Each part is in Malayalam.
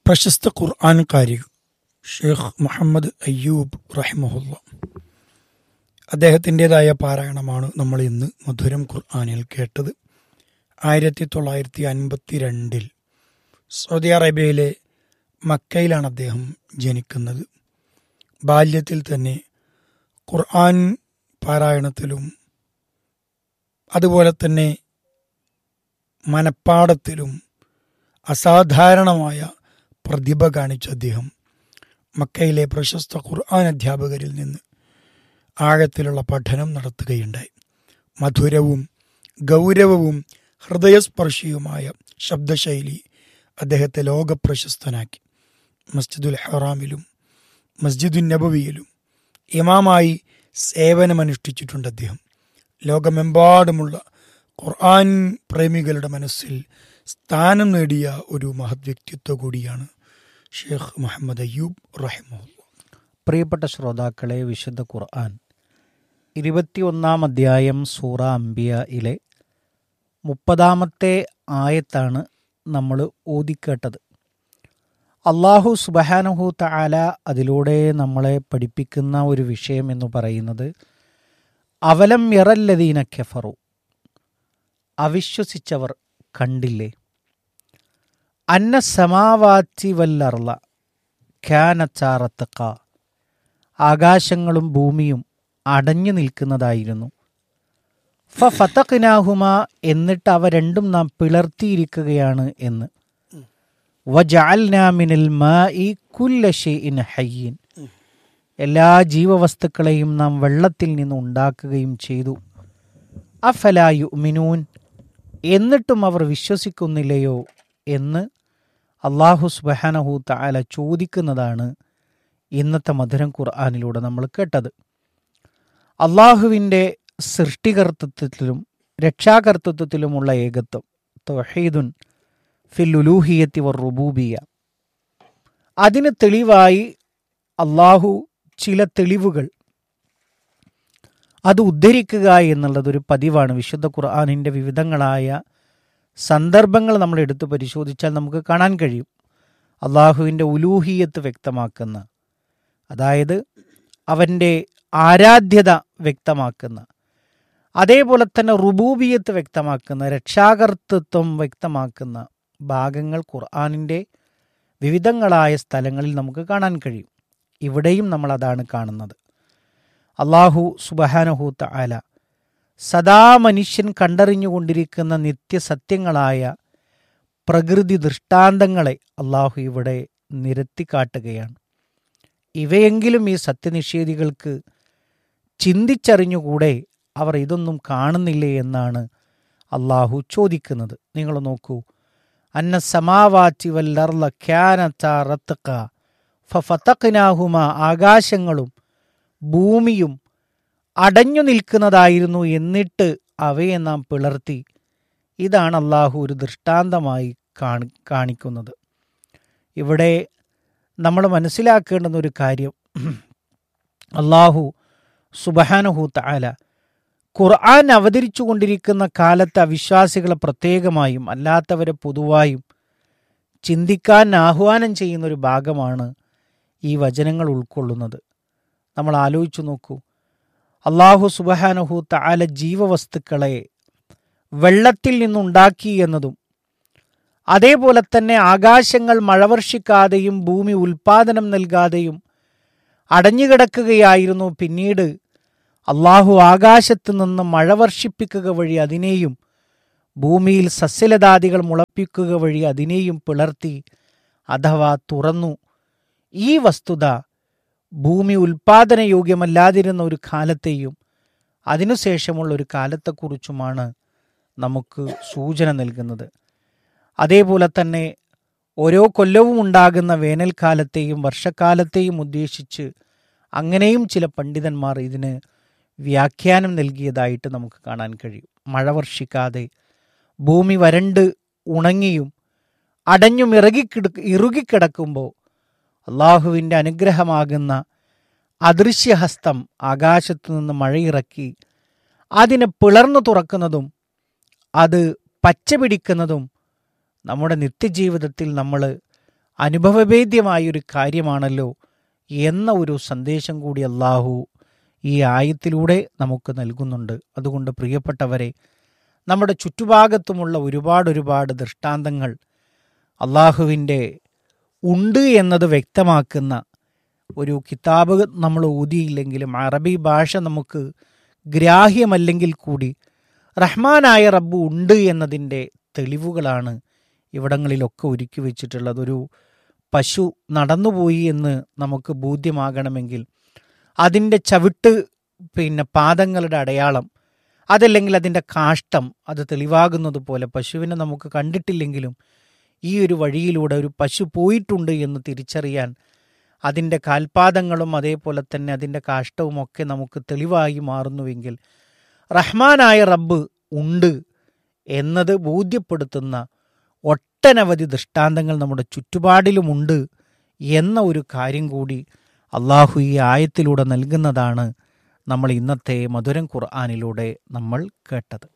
പ്രശസ്ത ഖുർആൻകാരി ഷെയ്ഖ് മുഹമ്മദ് അയ്യൂബ് റഹിമഹുല്ല അദ്ദേഹത്തിൻ്റെതായ പാരായണമാണ് നമ്മൾ ഇന്ന് മധുരം ഖുർആനിൽ കേട്ടത് ആയിരത്തി തൊള്ളായിരത്തി അൻപത്തി രണ്ടിൽ സൗദി അറേബ്യയിലെ മക്കയിലാണ് അദ്ദേഹം ജനിക്കുന്നത് ബാല്യത്തിൽ തന്നെ ഖുർആൻ പാരായണത്തിലും അതുപോലെ തന്നെ മനപ്പാടത്തിലും അസാധാരണമായ പ്രതിഭ കാണിച്ച അദ്ദേഹം മക്കയിലെ പ്രശസ്ത ഖുർആൻ അധ്യാപകരിൽ നിന്ന് ആഴത്തിലുള്ള പഠനം നടത്തുകയുണ്ടായി മധുരവും ഗൗരവവും ഹൃദയസ്പർശിയുമായ ശബ്ദശൈലി അദ്ദേഹത്തെ ലോകപ്രശസ്തനാക്കി മസ്ജിദുൽ ഹറാമിലും മസ്ജിദുൽ നബവിയിലും ഇമാമായി സേവനമനുഷ്ഠിച്ചിട്ടുണ്ട് അദ്ദേഹം ലോകമെമ്പാടുമുള്ള ഖുർആൻ പ്രേമികളുടെ മനസ്സിൽ സ്ഥാനം നേടിയ ഒരു മഹത് വ്യക്തിത്വ കൂടിയാണ് ഷെയ്ഖ് മുഹമ്മദ് അയ്യൂബ് റഹിമുല്ല പ്രിയപ്പെട്ട ശ്രോതാക്കളെ വിശുദ്ധ ഖുർആൻ ഇരുപത്തിയൊന്നാം അധ്യായം സൂറ അംബിയയിലെ മുപ്പതാമത്തെ ആയത്താണ് നമ്മൾ ഓതിക്കേട്ടത് അള്ളാഹു സുബഹാനഹു തആല അതിലൂടെ നമ്മളെ പഠിപ്പിക്കുന്ന ഒരു വിഷയം എന്ന് പറയുന്നത് അവലം യറല്ലദീന കെഫറു അവിശ്വസിച്ചവർ കണ്ടില്ലേ അന്ന സമാവാത്തി വല്ലർല ഖ്യാനച്ചാറത്തക്ക ആകാശങ്ങളും ഭൂമിയും അടഞ്ഞു നിൽക്കുന്നതായിരുന്നു ഫ ഫതഖ്നാഹുമ എന്നിട്ട് അവ രണ്ടും നാം പിളർത്തിയിരിക്കുകയാണ് എന്ന് വജഅൽനാമിനിൽ മാഇ കുല്ല ഷൈഇൻ ഹയ്യിൻ എല്ലാ ജീവവസ്തുക്കളെയും നാം വെള്ളത്തിൽ നിന്ന് ഉണ്ടാക്കുകയും ചെയ്തു അഫലാ യുഅ്മിനൂൻ എന്നിട്ടും അവർ വിശ്വസിക്കുന്നില്ലയോ എന്ന് അള്ളാഹു സുബഹാനഹു തആല ചോദിക്കുന്നതാണ് ഇന്നത്തെ മധുരം ഖുർആാനിലൂടെ നമ്മൾ കേട്ടത് അള്ളാഹുവിൻ്റെ സൃഷ്ടികർത്തൃത്വത്തിലും രക്ഷാകർത്തൃത്വത്തിലുമുള്ള ഏകത്വം തൊഹീദുൻ ഫിൽ ഉലൂഹിയത്തി വർ റുബൂബിയ അതിന് തെളിവായി അള്ളാഹു ചില തെളിവുകൾ അത് ഉദ്ധരിക്കുക എന്നുള്ളതൊരു പതിവാണ് വിശുദ്ധ ഖുർആാനിൻ്റെ വിവിധങ്ങളായ സന്ദർഭങ്ങൾ നമ്മൾ എടുത്ത് പരിശോധിച്ചാൽ നമുക്ക് കാണാൻ കഴിയും അള്ളാഹുവിൻ്റെ ഉലൂഹിയത്ത് വ്യക്തമാക്കുന്ന അതായത് അവൻ്റെ ആരാധ്യത വ്യക്തമാക്കുന്ന അതേപോലെ തന്നെ റുബൂബിയത്ത് വ്യക്തമാക്കുന്ന രക്ഷാകർത്തൃത്വം വ്യക്തമാക്കുന്ന ഭാഗങ്ങൾ ഖുർആാനിൻ്റെ വിവിധങ്ങളായ സ്ഥലങ്ങളിൽ നമുക്ക് കാണാൻ കഴിയും ഇവിടെയും നമ്മൾ അതാണ് കാണുന്നത് അള്ളാഹു സുബഹാനഹു തആല സദാ മനുഷ്യൻ കണ്ടറിഞ്ഞുകൊണ്ടിരിക്കുന്ന നിത്യസത്യങ്ങളായ പ്രകൃതി ദൃഷ്ടാന്തങ്ങളെ അള്ളാഹു ഇവിടെ നിരത്തിക്കാട്ടുകയാണ് ഇവയെങ്കിലും ഈ സത്യനിഷേധികൾക്ക് ചിന്തിച്ചറിഞ്ഞുകൂടെ അവർ ഇതൊന്നും കാണുന്നില്ലേ എന്നാണ് അള്ളാഹു ചോദിക്കുന്നത് നിങ്ങൾ നോക്കൂ അന്ന സമാവാച്ചി വല്ലർല ഖ്യാനത്ത ഫതഖ്നാഹുമ ആകാശങ്ങളും ഭൂമിയും അടഞ്ഞു നിൽക്കുന്നതായിരുന്നു എന്നിട്ട് അവയെ നാം പിളർത്തി ഇതാണ് അള്ളാഹു ഒരു ദൃഷ്ടാന്തമായി കാണി കാണിക്കുന്നത് ഇവിടെ നമ്മൾ മനസ്സിലാക്കേണ്ടുന്ന ഒരു കാര്യം അള്ളാഹു സുബഹാനഹു തആല ഖുർആൻ അവതരിച്ചു കൊണ്ടിരിക്കുന്ന കാലത്ത് അവിശ്വാസികളെ പ്രത്യേകമായും അല്ലാത്തവരെ പൊതുവായും ചിന്തിക്കാൻ ആഹ്വാനം ചെയ്യുന്ന ഒരു ഭാഗമാണ് ഈ വചനങ്ങൾ ഉൾക്കൊള്ളുന്നത് നമ്മൾ ആലോചിച്ചു നോക്കൂ അള്ളാഹു സുബഹാനഹു തആല ജീവവസ്തുക്കളെ വെള്ളത്തിൽ നിന്നുണ്ടാക്കി എന്നതും അതേപോലെ തന്നെ ആകാശങ്ങൾ മഴവർഷിക്കാതെയും ഭൂമി ഉൽപാദനം നൽകാതെയും അടഞ്ഞുകിടക്കുകയായിരുന്നു പിന്നീട് അള്ളാഹു ആകാശത്ത് നിന്ന് മഴ വർഷിപ്പിക്കുക വഴി അതിനെയും ഭൂമിയിൽ സസ്യലതാദികൾ മുളപ്പിക്കുക വഴി അതിനെയും പിളർത്തി അഥവാ തുറന്നു ഈ വസ്തുത ഭൂമി ഉൽപാദന യോഗ്യമല്ലാതിരുന്ന ഒരു കാലത്തെയും അതിനുശേഷമുള്ള ഒരു കാലത്തെക്കുറിച്ചുമാണ് നമുക്ക് സൂചന നൽകുന്നത് അതേപോലെ തന്നെ ഓരോ കൊല്ലവും ഉണ്ടാകുന്ന വേനൽക്കാലത്തെയും വർഷക്കാലത്തെയും ഉദ്ദേശിച്ച് അങ്ങനെയും ചില പണ്ഡിതന്മാർ ഇതിന് വ്യാഖ്യാനം നൽകിയതായിട്ട് നമുക്ക് കാണാൻ കഴിയും മഴ വർഷിക്കാതെ ഭൂമി വരണ്ട് ഉണങ്ങിയും അടഞ്ഞും ഇറകിക്കിട ഇറുകിക്കിടക്കുമ്പോൾ അള്ളാഹുവിൻ്റെ അനുഗ്രഹമാകുന്ന അദൃശ്യഹസ്തം ആകാശത്തു നിന്ന് മഴയിറക്കി അതിനെ പിളർന്നു തുറക്കുന്നതും അത് പച്ച പിടിക്കുന്നതും നമ്മുടെ നിത്യജീവിതത്തിൽ നമ്മൾ അനുഭവവേദ്യമായൊരു കാര്യമാണല്ലോ എന്ന ഒരു സന്ദേശം കൂടി അള്ളാഹു ഈ ആയത്തിലൂടെ നമുക്ക് നൽകുന്നുണ്ട് അതുകൊണ്ട് പ്രിയപ്പെട്ടവരെ നമ്മുടെ ചുറ്റുഭാഗത്തുമുള്ള ഒരുപാട് ഒരുപാട് ദൃഷ്ടാന്തങ്ങൾ അള്ളാഹുവിൻ്റെ ഉണ്ട് എന്നത് വ്യക്തമാക്കുന്ന ഒരു കിതാബ് നമ്മൾ ഊതിയില്ലെങ്കിലും അറബി ഭാഷ നമുക്ക് ഗ്രാഹ്യമല്ലെങ്കിൽ കൂടി റഹ്മാനായ റബ്ബ് ഉണ്ട് എന്നതിൻ്റെ തെളിവുകളാണ് ഇവിടങ്ങളിലൊക്കെ ഒരുക്കി വെച്ചിട്ടുള്ളത് ഒരു പശു നടന്നുപോയി എന്ന് നമുക്ക് ബോധ്യമാകണമെങ്കിൽ അതിൻ്റെ ചവിട്ട് പിന്നെ പാദങ്ങളുടെ അടയാളം അതല്ലെങ്കിൽ അതിൻ്റെ കാഷ്ടം അത് തെളിവാകുന്നത് പോലെ പശുവിനെ നമുക്ക് കണ്ടിട്ടില്ലെങ്കിലും ഈ ഒരു വഴിയിലൂടെ ഒരു പശു പോയിട്ടുണ്ട് എന്ന് തിരിച്ചറിയാൻ അതിൻ്റെ കാൽപാദങ്ങളും അതേപോലെ തന്നെ അതിൻ്റെ കാഷ്ടവും ഒക്കെ നമുക്ക് തെളിവായി മാറുന്നുവെങ്കിൽ റഹ്മാനായ റബ്ബ് ഉണ്ട് എന്നത് ബോധ്യപ്പെടുത്തുന്ന ഒട്ടനവധി ദൃഷ്ടാന്തങ്ങൾ നമ്മുടെ ചുറ്റുപാടിലുമുണ്ട് എന്ന ഒരു കാര്യം കൂടി അള്ളാഹു ഈ ആയത്തിലൂടെ നൽകുന്നതാണ് നമ്മൾ ഇന്നത്തെ മധുരം ഖുർആാനിലൂടെ നമ്മൾ കേട്ടത്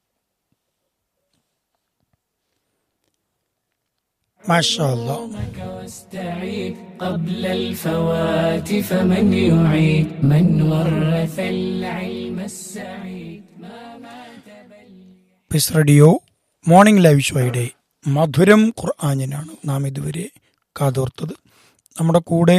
മാഷാ അല്ലാ واستعيد قبل الفوات فمن يعيد من ورث العلم السعيد പിസ് റേഡിയോ മോർണിംഗ് ലൈവ് ഷോയുടെ മധുരം ഖുർആാനിനാണ് നാം ഇതുവരെ കാതോർത്തത് നമ്മുടെ കൂടെ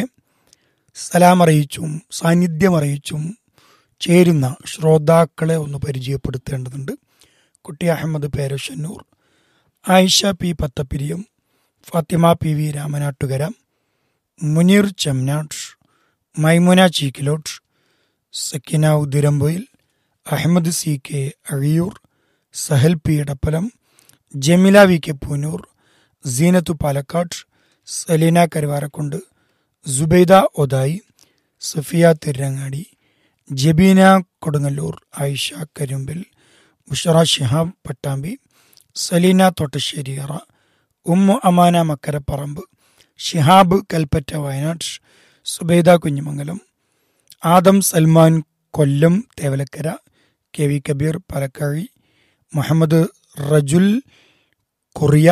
സലാം അറിയിച്ചും സാന്നിധ്യം അറിയിച്ചും ചേരുന്ന ശ്രോതാക്കളെ ഒന്ന് പരിചയപ്പെടുത്തേണ്ടതുണ്ട് Kutty Ahmed Perassannur Ayisha P Pathappiriyam Fathima P V Ramanattukara Muneer Chemnad Maimuna Cheekkilode Sakkina Udirampoyil Ahmed C K Azhiyur Sahal P Edappal Jameela V K Poonoor Seenathu Palakkad Saleena Karuvarakundu Subaida Othayi Safiya Tirurangadi Jabeena Kodungallur Ayisha Karimbil Bushra Shihab Pattambi Saleena Thottasseriyara Ummu Amana Makkaraparamba Shihab Kalpetta Wayanad Subaida Kunhimangalam Adam Salman Kollam Thevalakkara K V Kabeer Palakkazhi Muhammad Rejul Korea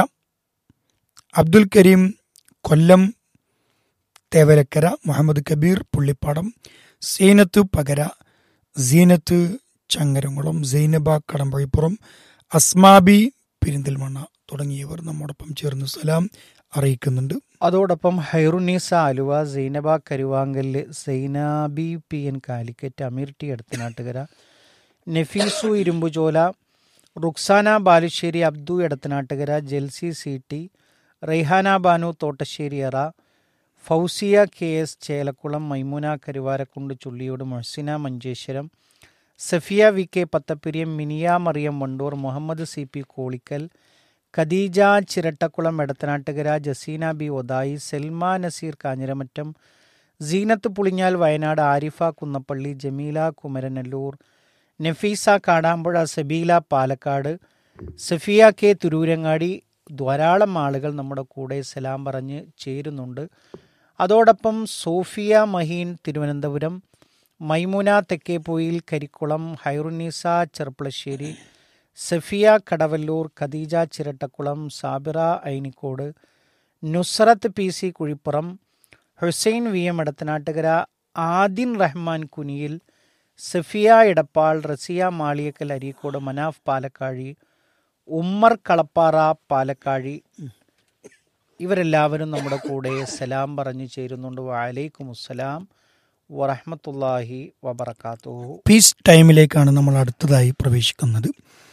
Abdul Kareem Kollam Thevalakkara Muhammad Kabeer Pullippadam Seenath Pakara Seenath Changaramkulam Sainaba Kadampazhipuram Asmabi Perinthalmanna തുടങ്ങിയവർ നമ്മോടൊപ്പം ചേർന്ന് സലാം അറിയിക്കുന്നുണ്ട് അതോടൊപ്പം Hairunisa Aluva Sainaba Karuvankallu Sainabi P N Calicut Ameer T Edathanattukara Nafeesu Irumbuchola Ruksana Balussery Abdu Edathanattukara Jelsy C T Raihana Banu Thottassery Ara Fousiya K S Chelakkulam Maimuna Karuvarakundu Chulliyode Mohasina Manjeshwaram Safiya V K Pathappiriyam Miniya Mariyam Wandoor Muhammad C P Kolikkal Khadeeja Chirattakkulam Edathanattukara Jaseena B Othayi Selma Naseer Kanjiramattom Zeenath Pulinjal Wayanad Arifa Kunnappally Jameela Kumaranellur Nafeesa Kadampuzha Sabeela Palakkad Safiya K Tirurangadi ധാരാളം ആളുകൾ നമ്മുടെ കൂടെ സലാം പറഞ്ഞ് ചേരുന്നുണ്ട് അതോടൊപ്പം Sofiya Maheen Thiruvananthapuram Maimuna Thekkepoyil Karikkulam Hairunisa Cherpulassery Safiya Kadavallur Khadeeja Chirattakkulam Sabira Ainikode Nusrath P C Kuzhippuram Hussain V M Edathanattukara Adin Rahman Kuniyil Safiya Edappal Raziya Maliyakkal Areekode Manaf Palakkazhi Ummer Kalappara Palakkazhi ഇവരെല്ലാവരും നമ്മുടെ കൂടെ സലാം പറഞ്ഞു ചേരുന്നുണ്ട് വലൈക്കും അസ്സലാം വറഹമത്തല്ലാഹി വബർക്കാത്തുഹു പീസ് ടൈമിലേക്കാണ് നമ്മൾ അടുത്തതായി പ്രവേശിക്കുന്നത്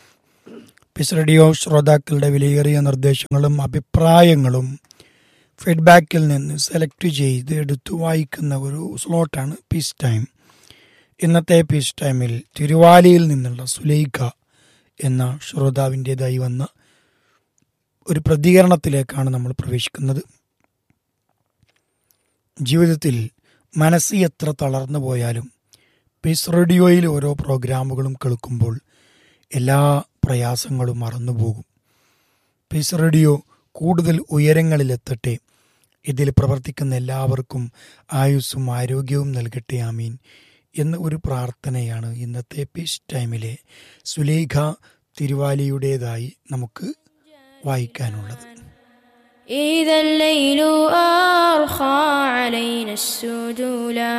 പീസ് റേഡിയോ ശ്രോതാക്കളുടെ വിലയേറിയ നിർദ്ദേശങ്ങളും അഭിപ്രായങ്ങളും ഫീഡ്ബാക്കിൽ നിന്ന് സെലക്ട് ചെയ്ത് എടുത്തു വായിക്കുന്ന ഒരു സ്ലോട്ടാണ് പീസ് ടൈം ഇന്നത്തെ പീസ് ടൈമിൽ തിരുവാലിയിൽ നിന്നുള്ള സുലൈഖ എന്ന ശ്രോതാവിൻ്റെതായി വന്ന ഒരു പ്രതികരണത്തിലേക്കാണ് നമ്മൾ പ്രവേശിക്കുന്നത് ജീവിതത്തിൽ മനസ്സ് എത്ര തളർന്നു പോയാലും പീസ് റേഡിയോയിൽ ഓരോ പ്രോഗ്രാമുകളും കേൾക്കുമ്പോൾ എല്ലാ പ്രയാസങ്ങളും മറന്നുപോകും പീസ് റേഡിയോ കൂടുതൽ ഉയരങ്ങളിലെത്തട്ടെ ഇതിൽ പ്രവർത്തിക്കുന്ന എല്ലാവർക്കും ആയുസ്സും ആരോഗ്യവും നൽകട്ടെ ആമീൻ എന്ന ഒരു പ്രാർത്ഥനയാണ് ഇന്നത്തെ പീസ് ടൈമിലെ സുലേഖ തിരുവാലിയുടേതായി നമുക്ക് വായിക്കാനുള്ളത് إذا الليل السجولا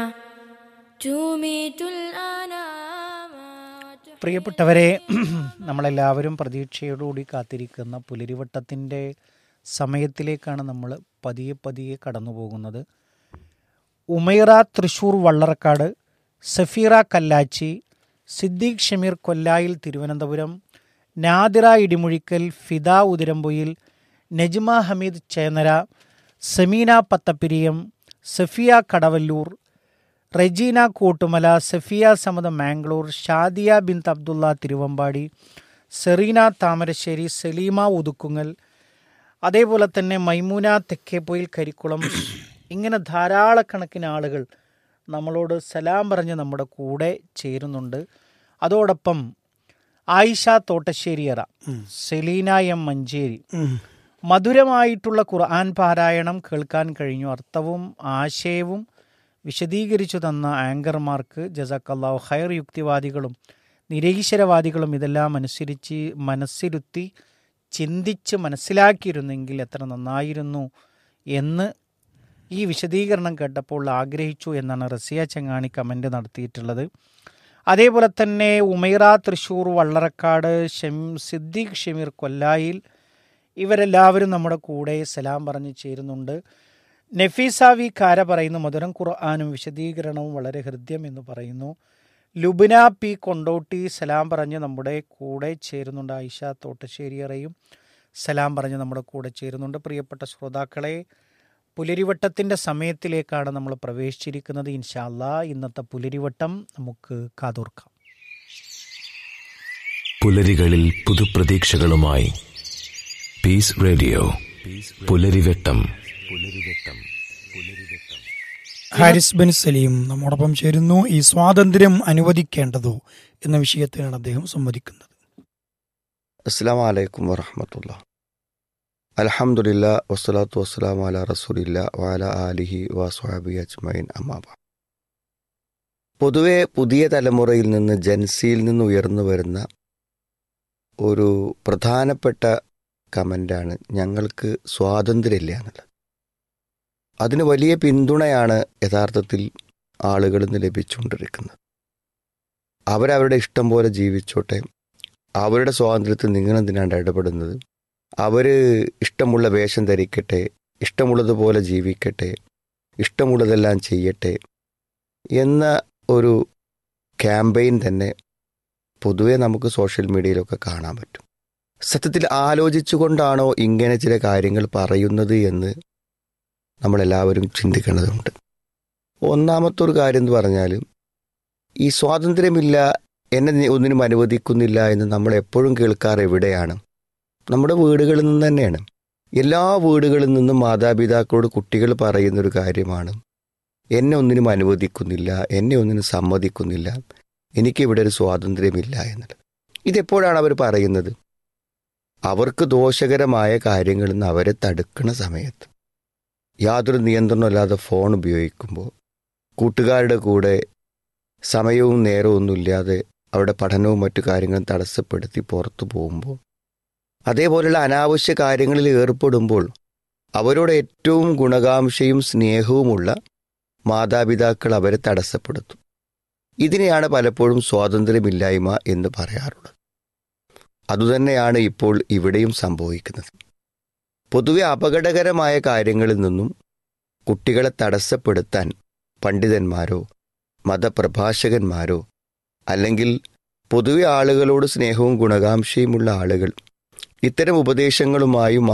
تميت الأنام പ്രിയപ്പെട്ടവരെ നമ്മളെല്ലാവരും പ്രതീക്ഷയോടുകൂടി കാത്തിരിക്കുന്ന പുലരിവട്ടത്തിൻ്റെ സമയത്തിലേക്കാണ് നമ്മൾ പതിയെ പതിയെ കടന്നു പോകുന്നത് ഉമൈറ തൃശൂർ വള്ളറക്കാട് സഫീറ കല്ലാച്ചി സിദ്ദീഖ് ഷമീർ കൊല്ലായിൽ തിരുവനന്തപുരം നാദിറ ഇടിമുഴിക്കൽ ഫിദ ഉതിരമ്പൊയിൽ നജ്മ ഹമീദ് ചേന്നര സമീന പത്തപ്പിരിയം സഫിയ കടവല്ലൂർ റെജീന കൂട്ടുമല സഫിയ സമദ മാംഗ്ലൂർ ഷാദിയ ബിൻ അബ്ദുള്ള തിരുവമ്പാടി സെറീന താമരശ്ശേരി സലീമ ഉതുക്കുങ്ങൽ അതേപോലെ തന്നെ മൈമൂന തെക്കേപ്പൊയിൽ കരിക്കുളം ഇങ്ങനെ ധാരാളക്കണക്കിന് ആളുകൾ നമ്മളോട് സലാം പറഞ്ഞ് നമ്മുടെ കൂടെ ചേരുന്നുണ്ട് അതോടൊപ്പം ആയിഷ തോട്ടശ്ശേരിയറ സെലീന എം മഞ്ചേരി മധുരമായിട്ടുള്ള ഖുർആൻ പാരായണം കേൾക്കാൻ കഴിഞ്ഞു അർത്ഥവും ആശയവും വിശദീകരിച്ചു തന്ന ആങ്കർമാർക്ക് ജസാക്കല്ലാഹു ഹയർ യുക്തിവാദികളും നിരീശ്വരവാദികളും ഇതെല്ലാം അനുസരിച്ച് മനസ്സിരുത്തി ചിന്തിച്ച് മനസ്സിലാക്കിയിരുന്നെങ്കിൽ എത്ര നന്നായിരുന്നു എന്ന് ഈ വിശദീകരണം കേട്ടപ്പോൾ ആഗ്രഹിച്ചു എന്നാണ് റസിയ ചങ്ങാണി കമൻ്റ് നടത്തിയിട്ടുള്ളത് അതേപോലെ തന്നെ ഉമൈറ തൃശ്ശൂർ വള്ളറക്കാട് ഷെം സിദ്ദീഖ് ഷമീർ കൊല്ലായിൽ ഇവരെല്ലാവരും നമ്മുടെ കൂടെ സലാം പറഞ്ഞ് ചേരുന്നുണ്ട് നഫീസ വി കാര പറയുന്നു മധുരം ഖുർആാനും വിശദീകരണവും വളരെ ഹൃദ്യം എന്ന് പറയുന്നു ലുബിന പി കൊണ്ടോട്ടി സലാം പറഞ്ഞ് നമ്മുടെ കൂടെ ചേരുന്നുണ്ട് ആയിഷ തോട്ടശ്ശേരിയറയും സലാം പറഞ്ഞ് നമ്മുടെ കൂടെ ചേരുന്നുണ്ട് പ്രിയപ്പെട്ട ശ്രോതാക്കളെ പുലരിവട്ടത്തിൻ്റെ സമയത്തിലേക്കാണ് നമ്മൾ പ്രവേശിച്ചിരിക്കുന്നത് ഇൻഷാല്ല ഇന്നത്തെ പുലരിവട്ടം നമുക്ക് കാതോർക്കാം പുലരികളിൽ പുതുപ്രതീക്ഷകളുമായി പീസ് റേഡിയോ പുലരിവെട്ടം പുലരിവെട്ടം പുലരിവെട്ടം ഹാരിസ് ബിൻ സലീം നമ്മോടൊപ്പം ചേരുന്നു ഈ സ്വാതന്ത്ര്യം അനുവദിക്കേണ്ടതോ എന്ന വിഷയത്തിലാണ് അദ്ദേഹം സംവദിക്കുന്നത് അസ്സാം വലൈക്കും വറഹമത്തുള്ള അലഹമുല്ല വസ്സലാത്തു വസ്സലാം അല റസൂലില്ല വാല ആലിഹി വാസ്വാബി അജ്മൈൻ അമ്മാബ പൊതുവെ പുതിയ തലമുറയിൽ നിന്ന് ജൻസിയിൽ നിന്ന് ഉയർന്നു വരുന്ന ഒരു പ്രധാനപ്പെട്ട കമൻ്റാണ് ഞങ്ങൾക്ക് സ്വാതന്ത്ര്യമില്ല എന്നുള്ളത് അതിന് വലിയ പിന്തുണയാണ് യഥാർത്ഥത്തിൽ ആളുകളിൽ നിന്ന് ലഭിച്ചുകൊണ്ടിരിക്കുന്നത് അവരവരുടെ ഇഷ്ടം പോലെ ജീവിച്ചോട്ടെ അവരുടെ സ്വാതന്ത്ര്യത്തിൽ നിങ്ങളെന്തിനാണ് ഇടപെടുന്നത് അവർ ഇഷ്ടമുള്ള വേഷം ധരിക്കട്ടെ ഇഷ്ടമുള്ളതുപോലെ ജീവിക്കട്ടെ ഇഷ്ടമുള്ളതെല്ലാം ചെയ്യട്ടെ എന്ന ഒരു ക്യാമ്പയിൻ തന്നെ പൊതുവെ നമുക്ക് സോഷ്യൽ മീഡിയയിലൊക്കെ കാണാൻ പറ്റും സത്യത്തിൽ ആലോചിച്ചുകൊണ്ടാണോ ഇങ്ങനെ ചില കാര്യങ്ങൾ പറയുന്നത് എന്ന് നമ്മളെല്ലാവരും ചിന്തിക്കേണ്ടതുണ്ട് ഒന്നാമത്തെ ഒരു കാര്യം എന്ന് പറഞ്ഞാൽ ഈ സ്വാതന്ത്ര്യമില്ല എന്നെ നീ ഒന്നിനും അനുവദിക്കുന്നില്ല എന്ന് നമ്മൾ എപ്പോഴും കേൾക്കാറ് എവിടെയാണ് നമ്മുടെ വീടുകളിൽ നിന്ന് തന്നെയാണ് എല്ലാ വീടുകളിൽ നിന്നും മാതാപിതാക്കളോട് കുട്ടികൾ പറയുന്നൊരു കാര്യമാണ് എന്നെ ഒന്നിനും അനുവദിക്കുന്നില്ല എന്നെ ഒന്നിനും സമ്മതിക്കുന്നില്ല എനിക്കിവിടെ ഒരു സ്വാതന്ത്ര്യമില്ല എന്നുള്ളത് ഇതെപ്പോഴാണ് അവർ പറയുന്നത് അവർക്ക് ദോഷകരമായ കാര്യങ്ങളിൽ നിന്ന് അവരെ തടുക്കുന്ന സമയത്ത് യാതൊരു നിയന്ത്രണമില്ലാതെ ഫോൺ ഉപയോഗിക്കുമ്പോൾ കൂട്ടുകാരുടെ കൂടെ സമയവും നേരവും ഒന്നുമില്ലാതെ അവരുടെ പഠനവും മറ്റു കാര്യങ്ങളും തടസ്സപ്പെടുത്തി പുറത്തു പോകുമ്പോൾ അതേപോലെയുള്ള അനാവശ്യ കാര്യങ്ങളിൽ ഏർപ്പെടുമ്പോൾ അവരോട് ഏറ്റവും ഗുണകാംക്ഷയും സ്നേഹവുമുള്ള മാതാപിതാക്കൾ അവരെ തടസ്സപ്പെടുത്തും ഇതിനെയാണ് പലപ്പോഴും സ്വാതന്ത്ര്യമില്ലായ്മ എന്ന് പറയാറുള്ളത് അതുതന്നെയാണ് ഇപ്പോൾ ഇവിടെയും സംഭവിക്കുന്നത് പൊതുവെ അപകടകരമായ കാര്യങ്ങളിൽ നിന്നും കുട്ടികളെ തടസ്സപ്പെടുത്താൻ പണ്ഡിതന്മാരോ മതപ്രഭാഷകന്മാരോ അല്ലെങ്കിൽ പൊതുവെ ആളുകളോട് സ്നേഹവും ഗുണകാംക്ഷയുമുള്ള ആളുകൾ ഇത്തരം ഉപദേശങ്ങളുമായും